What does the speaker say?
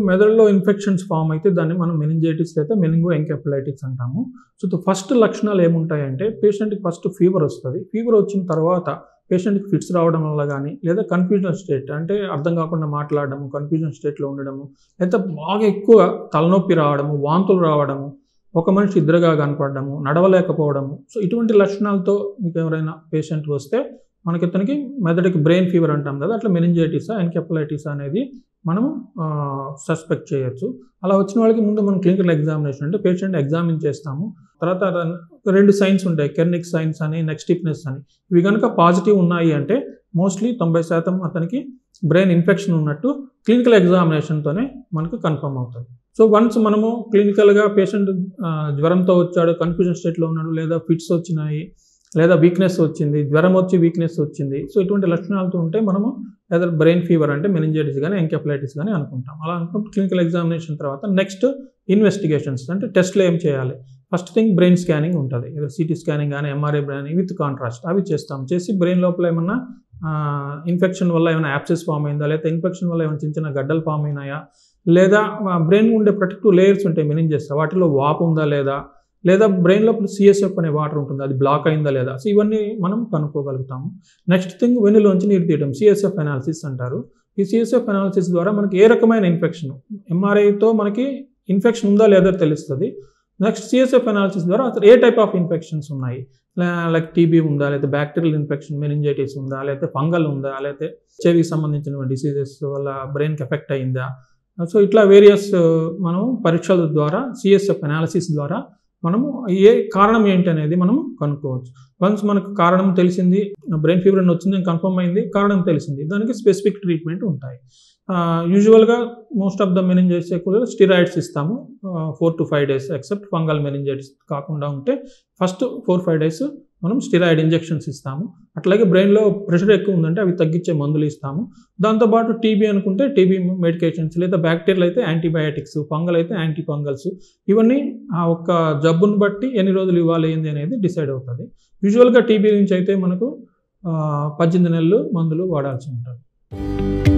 మెదడులో infections form అయితే దాన్ని మనం మెనింజైటిస్ లేదా మెనింగో ఎంకెఫలైటిస్ అంటాము సో ఫస్ట్ లక్షణాలు ఏముంటాయంటే పేషెంట్కి ఫస్ట్ ఫీవర్ వస్తుంది ఫీవర్ వచ్చిన తర్వాత పేషెంట్కి ఫిట్స్ రావడం వల్ల కానీ లేదా కన్ఫ్యూజన్ స్టేట్ అంటే అర్థం కాకుండా మాట్లాడడము కన్ఫ్యూజన్ స్టేట్లో ఉండడము లేదా బాగా ఎక్కువ తలనొప్పి రావడము వాంతులు రావడము ఒక మనిషి ఇద్దరుగా కనపడము నడవలేకపోవడము సో ఇటువంటి లక్షణాలతో మీకు ఎవరైనా పేషెంట్ వస్తే మనకి ఇతనికి మెదడుకి బ్రెయిన్ ఫీవర్ అంటాం కదా అట్లా మెనింజైటిసా ఎన్కెఫలైటిస్ అనేది మనము సస్పెక్ట్ చేయొచ్చు అలా వచ్చిన వాళ్ళకి ముందు మనం క్లినికల్ ఎగ్జామినేషన్ అంటే పేషెంట్ ఎగ్జామిన్ చేస్తాము తర్వాత రెండు సైన్స్ ఉంటాయి కెర్నిక్ సైన్స్ అని నెక్స్ట్ స్టిఫ్నెస్ అని ఇవి కనుక పాజిటివ్ ఉన్నాయి అంటే మోస్ట్లీ తొంభై శాతం అతనికి బ్రెయిన్ ఇన్ఫెక్షన్ ఉన్నట్టు క్లినికల్ ఎగ్జామినేషన్తోనే మనకు కన్ఫర్మ్ అవుతుంది సో వన్స్ మనము క్లినికల్గా పేషెంట్ జ్వరంతో వచ్చాడు కన్ఫ్యూజన్ స్టేట్లో ఉన్నాడు లేదా ఫిట్స్ వచ్చినాయి లేదా వీక్నెస్ వచ్చింది జ్వరం వచ్చి వీక్నెస్ వచ్చింది సో ఇటువంటి లక్షణాలతో ఉంటే మనము లేదా బ్రెయిన్ ఫీవర్ అంటే మెనింజైటిస్ కానీ ఎంకెఫలైటిస్ కానీ అనుకుంటాం అలా అనుకుంటే క్లినికల్ ఎగ్జామినేషన్ తర్వాత నెక్స్ట్ ఇన్వెస్టిగేషన్స్ అంటే టెస్ట్లు ఏం చేయాలి ఫస్ట్ థింగ్ బ్రెయిన్ స్కానింగ్ ఉంటుంది ఏదో సిటీ స్కానింగ్ కానీ ఎంఆర్ఐ బ్రెయిన్ విత్ కాంట్రాస్ట్ అవి చేస్తాం చేసి బ్రెయిన్ లోపల ఏమన్నా ఇన్ఫెక్షన్ వల్ల ఏమైనా యాప్సెస్ ఫామ్ అయిందా లేదా ఇన్ఫెక్షన్ వల్ల ఏమైనా చిన్న చిన్న గడ్డలు ఫామ్ అయినాయా లేదా బ్రెయిన్ ఉండే ప్రొటెక్టివ్ లేయర్స్ ఉంటాయి మెనింజెస్ వాటిలో వాపు ఉందా లేదా లేదా బ్రెయిన్ లోపల సిఎస్ఎఫ్ అనే వాటర్ ఉంటుంది అది బ్లాక్ అయిందా లేదా సో ఇవన్నీ మనం కనుక్కోగలుగుతాము నెక్స్ట్ థింగ్ వెన్నులోంచి నీరు తీయడం సిఎస్ఎఫ్ అనాలిసిస్ అంటారు ఈ సిఎస్ఎఫ్ అనాలిసిస్ ద్వారా మనకి ఏ రకమైన ఇన్ఫెక్షన్ ఎంఆర్ఐతో మనకి ఇన్ఫెక్షన్ ఉందా లేదా తెలుస్తుంది నెక్స్ట్ సిఎస్ఎఫ్ అనాలిసిస్ ద్వారా అసలు ఏ టైప్ ఆఫ్ ఇన్ఫెక్షన్స్ ఉన్నాయి లైక్ టీబీ ఉందా లేకపోతే బ్యాక్టీరియల్ ఇన్ఫెక్షన్ మెనింజైటిస్ ఉందా లేకపోతే ఫంగల్ ఉందా లేకపోతే హెచ్ఐవికి సంబంధించిన డిసీజెస్ వల్ల బ్రెయిన్కి ఎఫెక్ట్ అయిందా సో ఇట్లా వేరియస్ మనం పరీక్షల ద్వారా సిఎస్ఎఫ్ అనాలిసిస్ ద్వారా మనము ఏ కారణం ఏంటి అనేది మనం కనుక్కోవచ్చు వన్స్ మనకు కారణం తెలిసింది బ్రెయిన్ ఫీవర్ అని వచ్చింది కన్ఫర్మ్ అయింది కారణం తెలిసింది దానికి స్పెసిఫిక్ ట్రీట్మెంట్ ఉంటాయి యూజువల్గా మోస్ట్ ఆఫ్ ద మెనింజైటిస్ ఎక్కువగా స్టిరాయిడ్స్ ఇస్తాము four to five days except fungal meningitis కాకుండా ఉంటే ఫస్ట్ ఫోర్ ఫైవ్ డేస్ మనం స్టిరాయిడ్ ఇంజెక్షన్స్ ఇస్తాము అట్లాగే బ్రెయిన్లో ప్రెషర్ ఎక్కువ ఉందంటే అవి తగ్గించే మందులు ఇస్తాము దాంతోపాటు టీబీ అనుకుంటే టీబీ మెడికేషన్స్ లేదా బ్యాక్టీరియల్ అయితే యాంటీబయాటిక్స్ ఫంగల్ అయితే యాంటీ ఫంగల్స్ ఇవన్నీ ఆ ఒక్క జబ్బును బట్టి ఎన్ని రోజులు ఇవ్వాలి ఏంది అనేది డిసైడ్ అవుతుంది యూజువల్గా టీబీ నుంచి అయితే మనకు పద్దెనిమిది నెలలు మందులు వాడాల్సి ఉంటుంది